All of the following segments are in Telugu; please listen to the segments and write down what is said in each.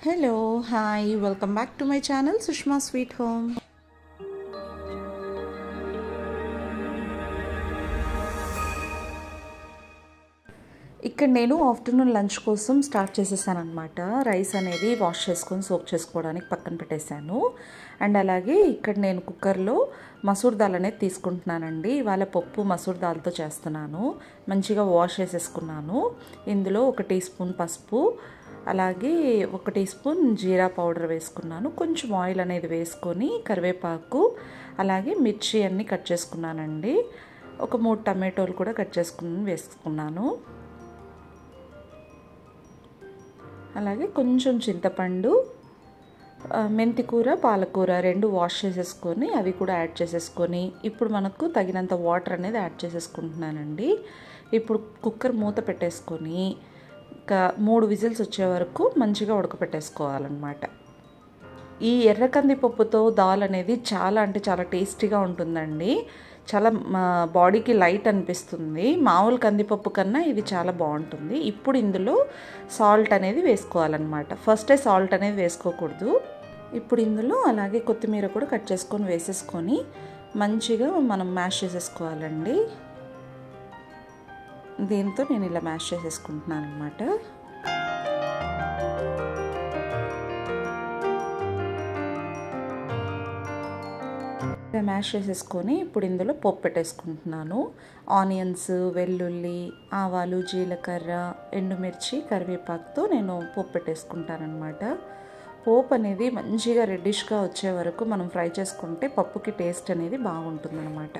hello hi welcome back to my channel Sushma sweet home ఇక్కడ నేను ఆఫ్టర్నూన్ లంచ్ కోసం స్టార్ట్ చేసేసాను అనమాట రైస్ అనేది వాష్ చేసుకొని సోక్ చేసుకోవడానికి పక్కన పెట్టేశాను అండ్ అలాగే ఇక్కడ నేను కుక్కర్లో మసూర్ దాల్ అనేది తీసుకుంటున్నానండి ఇవాళ పప్పు మసూర్ దాల్తో చేస్తున్నాను మంచిగా వాష్ చేసేసుకున్నాను ఇందులో ఒక టీ స్పూన్ పసుపు అలాగే ఒక టీ స్పూన్ జీరా పౌడర్ వేసుకున్నాను కొంచెం ఆయిల్ అనేది వేసుకొని కరివేపాకు అలాగే మిర్చి అన్నీ కట్ చేసుకున్నానండి ఒక మూడు టమాటోలు కూడా కట్ చేసుకుని వేసుకున్నాను అలాగే కొంచెం చింతపండు మెంతికూర పాలకూర రెండు వాష్ చేసేసుకొని అవి కూడా యాడ్ చేసేసుకొని ఇప్పుడు మనకు తగినంత వాటర్ అనేది యాడ్ చేసేసుకుంటున్నానండి ఇప్పుడు కుక్కర్ మూత పెట్టేసుకొని ఇంకా మూడు విజిల్స్ వచ్చే వరకు మంచిగా ఉడకపెట్టేసుకోవాలన్నమాట ఈ ఎర్ర కందిపప్పుతో దాల్ అనేది చాలా అంటే చాలా టేస్టీగా ఉంటుందండి చాలా బాడీకి లైట్ అనిపిస్తుంది మామూలు కందిపప్పు కన్నా ఇది చాలా బాగుంటుంది ఇప్పుడు ఇందులో సాల్ట్ అనేది వేసుకోవాలన్నమాట ఫస్టే సాల్ట్ అనేది వేసుకోకూడదు ఇప్పుడు ఇందులో అలాగే కొత్తిమీర కూడా కట్ చేసుకొని వేసేసుకొని మంచిగా మనం మ్యాష్ చేసేసుకోవాలండి దీంతో నేను ఇలా మ్యాష్ చేసేసుకుంటున్నాను అనమాట మ్యాష్ చేసేసుకొని ఇప్పుడు ఇందులో పప్పు పెట్టేసుకుంటున్నాను ఆనియన్స్ వెల్లుల్లి ఆవాలు జీలకర్ర ఎండుమిర్చి కరివేపాకుతో నేను పప్పు పెట్టేసుకుంటానమాట పోపు అనేది మంచిగా రెడ్డిష్గా వచ్చే వరకు మనం ఫ్రై చేసుకుంటే పప్పుకి టేస్ట్ అనేది బాగుంటుందన్నమాట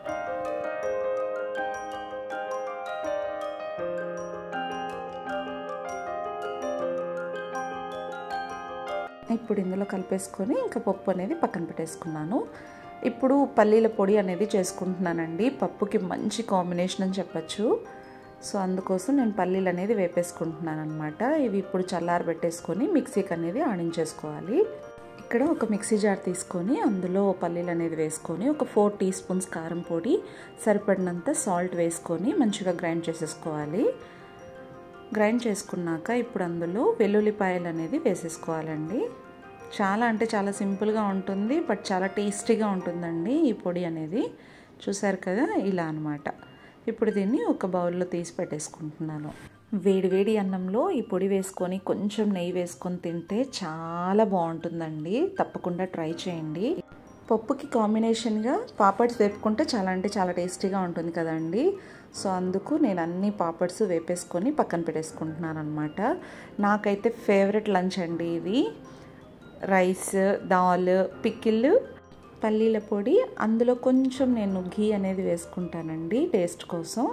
ఇప్పుడు ఇందులో కలిపేసుకొని ఇంకా పప్పు అనేది పక్కన పెట్టేసుకున్నాను ఇప్పుడు పల్లీల పొడి అనేది చేసుకుంటున్నానండి పప్పుకి మంచి కాంబినేషన్ అని చెప్పచ్చు సో అందుకోసం నేను పల్లీలు అనేది వేపేసుకుంటున్నాను అనమాట ఇవి ఇప్పుడు చల్లారి పెట్టేసుకొని మిక్సీకి అనేది ఆడించేసుకోవాలి ఇక్కడ ఒక మిక్సీ జార్ తీసుకొని అందులో పల్లీలు అనేది వేసుకొని ఒక ఫోర్ టీ స్పూన్స్ కారం పొడి సరిపడినంత సాల్ట్ వేసుకొని మంచిగా గ్రైండ్ చేసేసుకోవాలి గ్రైండ్ చేసుకున్నాక ఇప్పుడు అందులో వెల్లుల్లిపాయలు అనేది వేసేసుకోవాలండి చాలా అంటే చాలా సింపుల్గా ఉంటుంది బట్ చాలా టేస్టీగా ఉంటుందండి ఈ పొడి అనేది చూసారు కదా ఇలా అనమాట ఇప్పుడు దీన్ని ఒక బౌల్లో తీసి పెట్టేసుకుంటున్నాను వేడి వేడి అన్నంలో ఈ పొడి వేసుకొని కొంచెం నెయ్యి వేసుకొని తింటే చాలా బాగుంటుందండి తప్పకుండా ట్రై చేయండి పప్పుకి కాంబినేషన్గా పాపడ్స్ వేపుకుంటే చాలా అంటే చాలా టేస్టీగా ఉంటుంది కదండి సో అందుకు నేను అన్ని పాపడ్స్ వేపేసుకొని పక్కన పెట్టేసుకుంటున్నాను అనమాట నాకైతే ఫేవరెట్ లంచ్ అండి ఇది రైస్ దాల్ పికిల్ పల్లీల పొడి అందులో కొంచెం నేను ఘీ అనేది వేసుకుంటానండి టేస్ట్ కోసం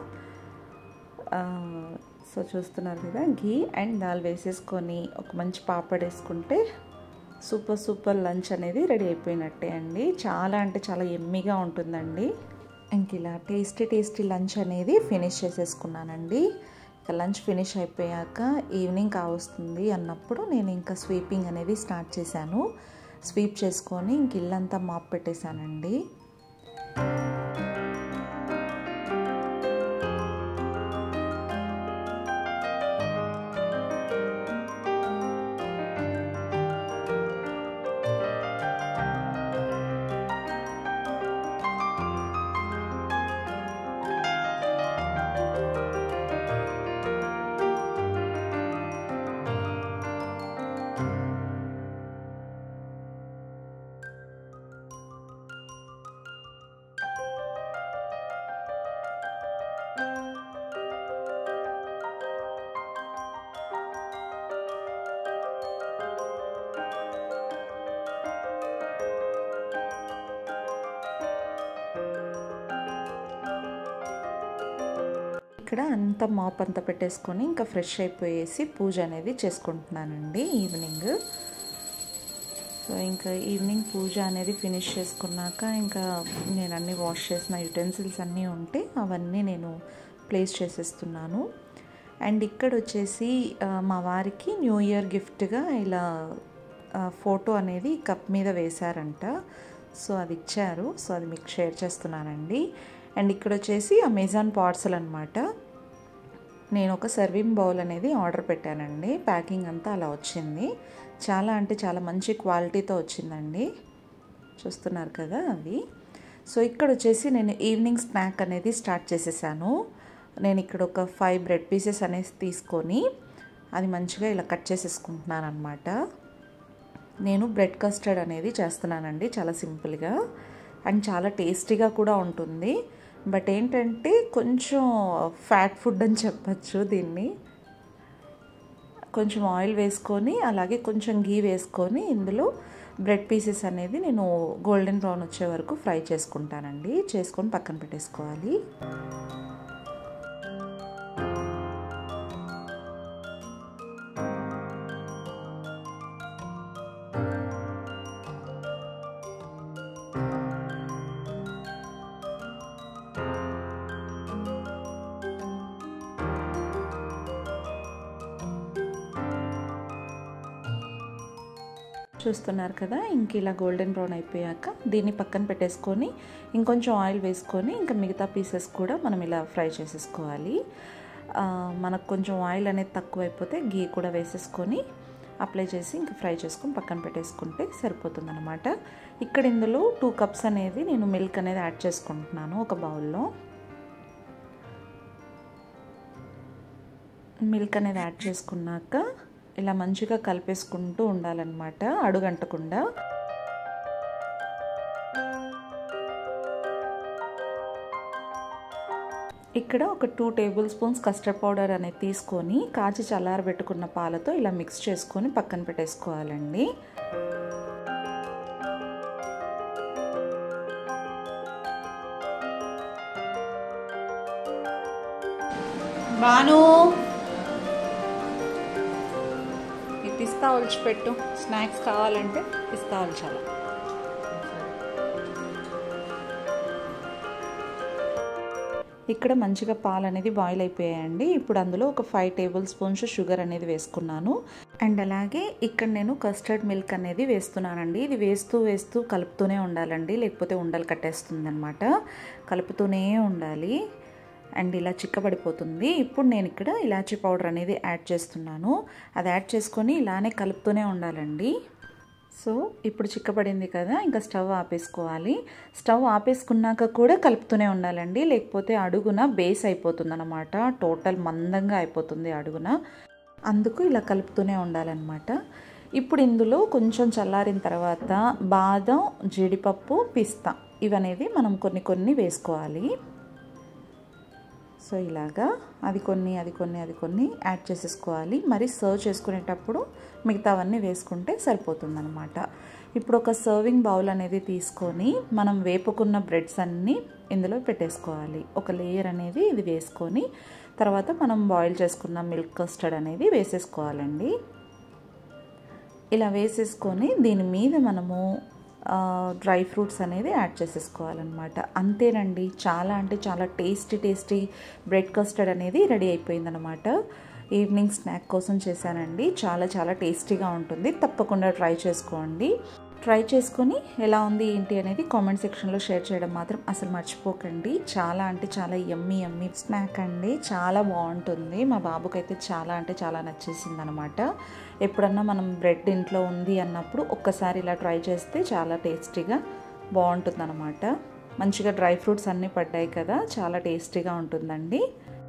సో చూస్తున్నారు కదా ఘీ అండ్ దాల్ వేసేసుకొని ఒక మంచి పాపడ్ వేసుకుంటే సూపర్ సూపర్ లంచ్ అనేది రెడీ అయిపోయినట్టే అండి చాలా అంటే చాలా ఎమ్మిగా ఉంటుందండి ఇంక ఇలా టేస్టీ టేస్టీ లంచ్ అనేది ఫినిష్ చేసేసుకున్నానండి ఇక లంచ్ ఫినిష్ అయిపోయాక ఈవినింగ్ కావస్తుంది అన్నప్పుడు నేను ఇంకా స్వీపింగ్ అనేది స్టార్ట్ చేశాను స్వీప్ చేసుకొని ఇంక ఇల్లంతా మాప్ పెట్టేశానండి ఇక్కడ అంతా మాప్ అంతా పెట్టేసుకొని ఇంకా ఫ్రెష్ అయిపోయేసి పూజ అనేది చేసుకుంటున్నానండి ఈవినింగ్ సో ఇంకా ఈవినింగ్ పూజ అనేది ఫినిష్ చేసుకున్నాక ఇంకా నేను అన్నీ వాష్ చేసిన యుటెన్సిల్స్ అన్నీ ఉంటే అవన్నీ నేను ప్లేస్ చేసేస్తున్నాను అండ్ ఇక్కడ వచ్చేసి మా వారికి న్యూ ఇయర్ గిఫ్ట్గా ఇలా ఫోటో అనేది కప్ మీద వేశారంట సో అది ఇచ్చారు సో అది మీకు షేర్ చేస్తున్నానండి అండ్ ఇక్కడ వచ్చేసి అమెజాన్ పార్సల్ అనమాట నేను ఒక సర్వింగ్ బౌల్ అనేది ఆర్డర్ పెట్టానండి ప్యాకింగ్ అంతా అలా వచ్చింది చాలా అంటే చాలా మంచి క్వాలిటీతో వచ్చిందండి చూస్తున్నారు కదా అవి సో ఇక్కడ వచ్చేసి నేను ఈవినింగ్ స్నాక్ అనేది స్టార్ట్ చేసేసాను నేను ఇక్కడ ఒక ఫైవ్ బ్రెడ్ పీసెస్ అనేసి తీసుకొని అది మంచిగా ఇలా కట్ చేసేసుకుంటున్నాను అనమాట నేను బ్రెడ్ కస్టర్డ్ అనేది చేస్తున్నానండి చాలా సింపుల్గా అండ్ చాలా టేస్టీగా కూడా ఉంటుంది బట్ ఏంటంటే కొంచెం ఫ్యాట్ ఫుడ్ అని చెప్పచ్చు దీన్ని కొంచెం ఆయిల్ వేసుకొని అలాగే కొంచెం గీ వేసుకొని ఇందులో బ్రెడ్ పీసెస్ అనేది నేను గోల్డెన్ బ్రౌన్ వచ్చే వరకు ఫ్రై చేసుకుంటానండి చేసుకొని పక్కన పెట్టేసుకోవాలి చూస్తున్నారు కదా ఇంక ఇలా గోల్డెన్ బ్రౌన్ అయిపోయాక దీన్ని పక్కన పెట్టేసుకొని ఇంకొంచెం ఆయిల్ వేసుకొని ఇంకా మిగతా పీసెస్ కూడా మనం ఇలా ఫ్రై చేసేసుకోవాలి మనకు కొంచెం ఆయిల్ అనేది తక్కువ అయిపోతే గీ కూడా వేసేసుకొని అప్లై చేసి ఇంకా ఫ్రై చేసుకొని పక్కన పెట్టేసుకుంటే సరిపోతుంది అనమాట ఇక్కడ ఇందులో టూ కప్స్ అనేది నేను మిల్క్ అనేది యాడ్ చేసుకుంటున్నాను ఒక బౌల్లో మిల్క్ అనేది యాడ్ చేసుకున్నాక ఇలా మంచిగా కలిపేసుకుంటూ ఉండాలన్నమాట అడుగంటకుండా ఇక్కడ ఒక two tablespoons custard powder అనేది తీసుకొని కాచి చల్లారబెట్టుకున్న పాలతో ఇలా మిక్స్ చేసుకొని పక్కన పెట్టేసుకోవాలండి బాను ఈ పిస్తా ఒలిచిపెట్టు స్నాక్స్ కావాలంటే పిస్తా ఒలిచాల ఇక్కడ మంచిగా పాలు అనేది బాయిల్ అయిపోయాయండి ఇప్పుడు అందులో ఒక ఫైవ్ టేబుల్ స్పూన్స్ షుగర్ అనేది వేసుకున్నాను అండ్ అలాగే ఇక్కడ నేను కస్టర్డ్ మిల్క్ అనేది వేస్తున్నానండి ఇది వేస్తూ వేస్తూ కలుపుతూనే ఉండాలండి లేకపోతే ఉండలు కట్టేస్తుంది అనమాట కలుపుతూనే ఉండాలి అండ్ ఇలా చిక్కబడిపోతుంది ఇప్పుడు నేను ఇక్కడ ఇలాచీ పౌడర్ అనేది యాడ్ చేస్తున్నాను అది యాడ్ చేసుకొని ఇలానే కలుపుతూనే ఉండాలండి సో ఇప్పుడు చిక్కబడింది కదా ఇంకా స్టవ్ ఆపేసుకోవాలి స్టవ్ ఆపేసుకున్నాక కూడా కలుపుతూనే ఉండాలండి లేకపోతే అడుగున బేస్ అయిపోతుంది అనమాట టోటల్ మందంగా అయిపోతుంది అడుగున అందుకు ఇలా కలుపుతూనే ఉండాలన్నమాట ఇప్పుడు ఇందులో కొంచెం చల్లారిన తర్వాత బాదం జీడిపప్పు పిస్తా ఇవనేది మనం కొన్ని కొన్ని వేసుకోవాలి సో ఇలాగా అది కొన్ని అది కొన్ని అది కొన్ని యాడ్ చేసేసుకోవాలి మరి సర్వ్ చేసుకునేటప్పుడు మిగతావన్నీ వేసుకుంటే సరిపోతుందనమాట ఇప్పుడు ఒక సర్వింగ్ బౌల్ అనేది తీసుకొని మనం వేపుకున్న బ్రెడ్స్ అన్నీ ఇందులో పెట్టేసుకోవాలి ఒక లేయర్ అనేది ఇది వేసుకొని తర్వాత మనం బాయిల్ చేసుకున్న మిల్క్ కస్టర్డ్ అనేది వేసేసుకోవాలండి ఇలా వేసేసుకొని దీని మీద మనము డ్రై ఫ్రూట్స్ అనేది యాడ్ చేసేసుకోవాలన్నమాట అంతేనండి చాలా అంటే చాలా టేస్టీ టేస్టీ బ్రెడ్ కస్టర్డ్ అనేది రెడీ అయిపోయిందనమాట ఈవినింగ్ స్నాక్ కోసం చేశానండి చాలా చాలా టేస్టీగా ఉంటుంది తప్పకుండా ట్రై చేసుకోండి ట్రై చేసుకొని ఎలా ఉంది ఏంటి అనేది కామెంట్ సెక్షన్లో షేర్ చేయడం మాత్రం అసలు మర్చిపోకండి చాలా అంటే చాలా ఎమ్మి ఎమ్మి స్నాక్ అండి చాలా బాగుంటుంది మా బాబుకి అయితే చాలా అంటే చాలా నచ్చేసింది అనమాట ఎప్పుడన్నా మనం బ్రెడ్ ఇంట్లో ఉంది అన్నప్పుడు ఒక్కసారి ఇలా ట్రై చేస్తే చాలా టేస్టీగా బాగుంటుంది అనమాట మంచిగా డ్రై ఫ్రూట్స్ అన్నీ పడ్డాయి కదా చాలా టేస్టీగా ఉంటుందండి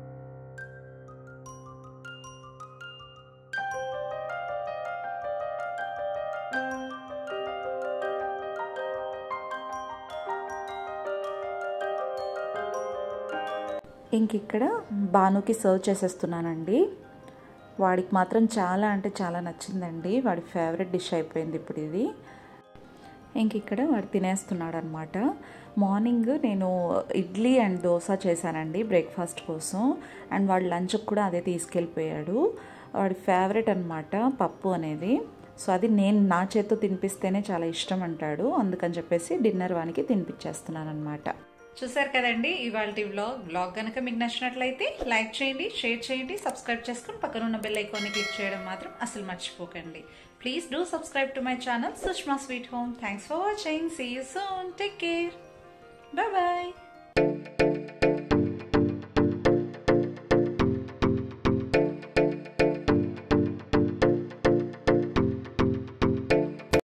ఇంక ఇక్కడ బానుకి సర్వ్ చేసేస్తున్నానండి వాడికి మాత్రం చాలా అంటే చాలా నచ్చిందండి వాడి ఫేవరెట్ డిష్ అయిపోయింది ఇప్పుడు ఇది ఇంక ఇక్కడ వాడు తినేస్తున్నాడు అనమాట మార్నింగ్ నేను ఇడ్లీ అండ్ దోశ చేశానండి బ్రేక్ఫాస్ట్ కోసం అండ్ వాడు లంచ్కి కూడా అదే తీసుకెళ్ళిపోయాడు వాడి ఫేవరెట్ అనమాట పప్పు అనేది సో అది నేను నా చేత్తో తినిపిస్తేనే చాలా ఇష్టం అంటాడు అందుకని చెప్పేసి డిన్నర్ వానికి తినిపించేస్తున్నాను అనమాట చూసారు కదండి ఇవాళ వ్లాగ్ వ్లాగ్ కనుక మీకు నచ్చినట్లయితే లైక్ చేయండి షేర్ చేయండి సబ్స్క్రైబ్ చేసుకుని పక్కన ఉన్న బెల్ ఐకాన్ని క్లిక్ చేయడం మాత్రం అసలు మర్చిపోకండి please do subscribe to my channel Sushma sweet home thanks for watching see you soon take care bye bye